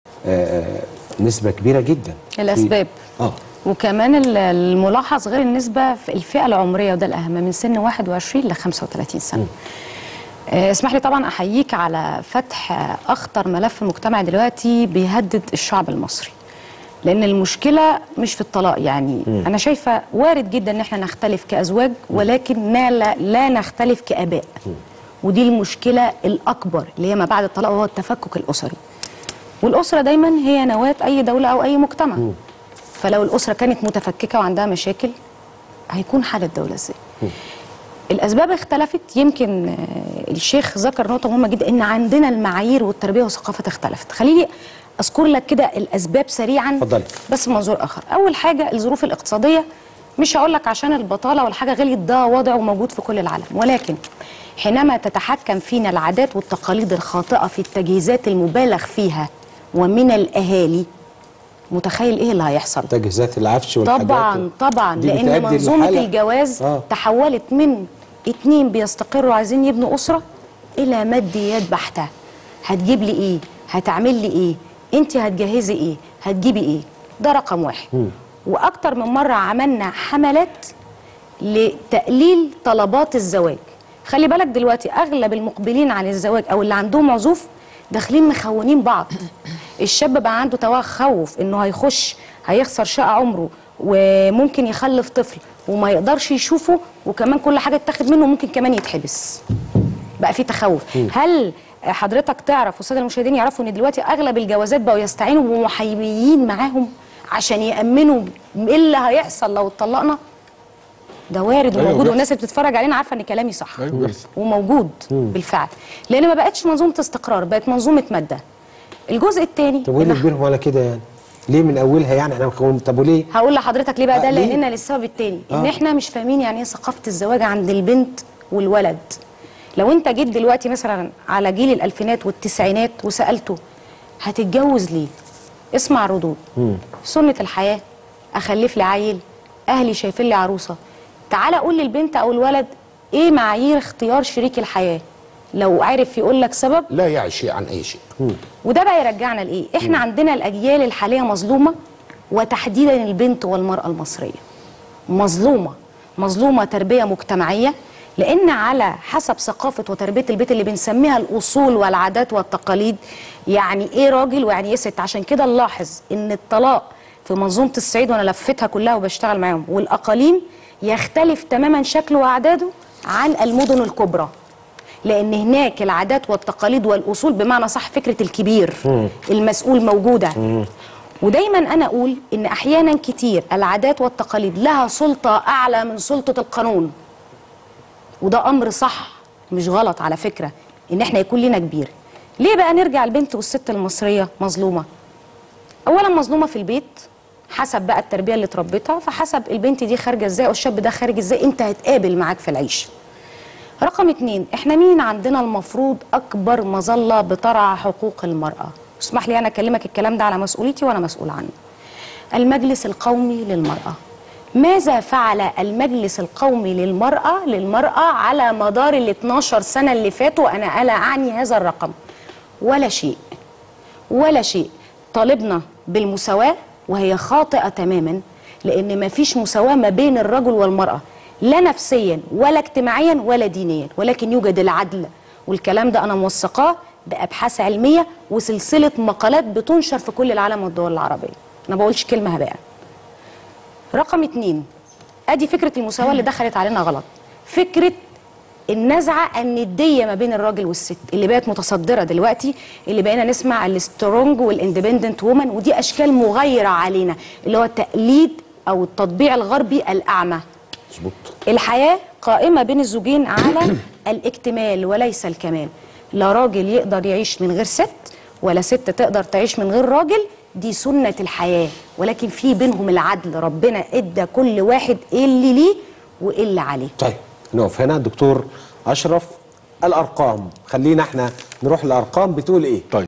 آه، نسبه كبيره جدا الأسباب. اه وكمان ال- الملاحظ غير النسبة في الفئة العمرية وده الأهم من سن 21 ل 35 سنة آه، اسمح لي طبعا أحييك على فتح آه، أخطر ملف في المجتمع دلوقتي بيهدد الشعب المصري لأن المشكلة مش في الطلاق يعني أنا شايفة وارد جدا إن احنا نختلف كأزواج ولكن لا, لا, لا نختلف كآباء ودي المشكلة الأكبر اللي هي ما بعد الطلاق وهو التفكك الأسري والأسرة دايما هي نواة أي دولة أو أي مجتمع فلو الأسرة كانت متفككة وعندها مشاكل هيكون حال الدولة ازاي الأسباب اختلفت يمكن آه، الشيخ ذكر نقطة مهمة جدا إن عندنا المعايير والتربية والثقافة اختلفت خليني أذكر لك كده الأسباب سريعا اتفضلي. بس من منظور آخر أول حاجة الظروف الاقتصادية مش هقول لك عشان البطالة ولا حاجة غليت ده وضع وموجود في كل العالم ولكن حينما تتحكم فينا العادات والتقاليد الخاطئة في التجهيزات المبالغ فيها ومن الأهالي متخيل إيه اللي هيحصل تجهيزات العفش والحاجات طبعا طبعا دي لان بتؤدي منظومه للحالة- الجواز آه. تحولت من اتنين بيستقروا عايزين يبنوا اسره الى ماديات بحته هتجيب لي ايه هتعمل لي ايه انت هتجهزي ايه هتجيبي ايه ده رقم واحد واكتر من مره عملنا حملات لتقليل طلبات الزواج خلي بالك دلوقتي اغلب المقبلين عن الزواج او اللي عندهم عزوف داخلين مخونين بعض الشاب بقى عنده تخوف انه هيخش هيخسر شقه عمره وممكن يخلف طفل وما يقدرش يشوفه وكمان كل حاجه تتاخد منه ممكن كمان يتحبس بقى في تخوف هل حضرتك تعرف والساده المشاهدين يعرفوا ان دلوقتي اغلب الجوازات بقوا يستعينوا بمحاميين معاهم عشان يامنوا ايه اللي هيحصل لو اتطلقنا ده وارد أيوة وموجود بيحصل. والناس اللي بتتفرج علينا عارفه ان كلامي صح أيوة بيحصل. وموجود بالفعل لان ما بقتش منظومه استقرار بقت منظومه ماده الجزء الثاني طب وايه اللي كبيرهم على كده يعني ليه من اولها يعني احنا مخون طب وليه هقول لحضرتك ليه بقى ده آه، ليه؟ لاننا للسبب التاني ان آه. احنا مش فاهمين يعني ايه ثقافه الزواج عند البنت والولد لو انت جيت دلوقتي مثلا على جيل الالفينات والتسعينات وسالته هتتجوز ليه اسمع ردود سنه الحياه اخلف لي عيل اهلي شايفين لي عروسه تعالى قول للبنت او الولد ايه معايير اختيار شريك الحياه لو عرف يقول لك سبب لا يعي شيء عن اي شيء وده بقى يرجعنا لايه احنا عندنا الاجيال الحاليه مظلومه وتحديدا البنت والمراه المصريه مظلومه مظلومه تربيه مجتمعيه لان على حسب ثقافه وتربيه البيت اللي بنسميها الاصول والعادات والتقاليد يعني ايه راجل ويعني ايه ست عشان كده نلاحظ ان الطلاق في منظومه الصعيد وانا لفتها كلها وبشتغل معاهم والاقاليم يختلف تماما شكله واعداده عن المدن الكبرى لان هناك العادات والتقاليد والاصول بمعنى صح فكره الكبير المسؤول موجوده ودايما انا اقول ان احيانا كتير العادات والتقاليد لها سلطه اعلى من سلطه القانون وده امر صح مش غلط على فكره ان احنا يكون لنا كبير ليه بقى نرجع البنت والست المصريه مظلومه اولا مظلومه في البيت حسب بقى التربيه اللي اتربيتها فحسب البنت دي خارجه ازاي والشاب ده خارج ازاي انت هتقابل معاك في العيشه رقم اتنين احنا مين عندنا المفروض اكبر مظله بترعى حقوق المراه اسمح لي انا اكلمك الكلام ده على مسؤوليتي وانا مسؤول عنه المجلس القومي للمراه ماذا فعل المجلس القومي للمراه للمراه على مدار ال 12 سنه اللي فاتوا انا الا اعني هذا الرقم ولا شيء ولا شيء طالبنا بالمساواة وهي خاطئة تماما لأن ما فيش مساواة ما بين الرجل والمرأة لا نفسيا ولا اجتماعيا ولا دينيا ولكن يوجد العدل والكلام ده أنا موثقاه بأبحاث علمية وسلسلة مقالات بتنشر في كل العالم والدول العربية أنا بقولش كلمة هباء رقم اتنين ادي فكره المساواه اللي دخلت علينا غلط فكره النزعه النديه ما بين الراجل والست اللي بقت متصدره دلوقتي اللي بقينا نسمع السترونج والاندبندنت وومن ودي اشكال مغايره علينا اللي هو التقليد او التطبيع الغربي الاعمى مظبوط الحياة قائمة بين الزوجين على الاكتمال وليس الكمال لا راجل يقدر يعيش من غير ست ولا ست تقدر تعيش من غير راجل دي سنة الحياة ولكن في بينهم العدل ربنا ادى كل واحد ايه اللي ليه وايه اللي عليه طيب نقف هنا دكتور اشرف الارقام خلينا احنا نروح الارقام بتقول ايه طيب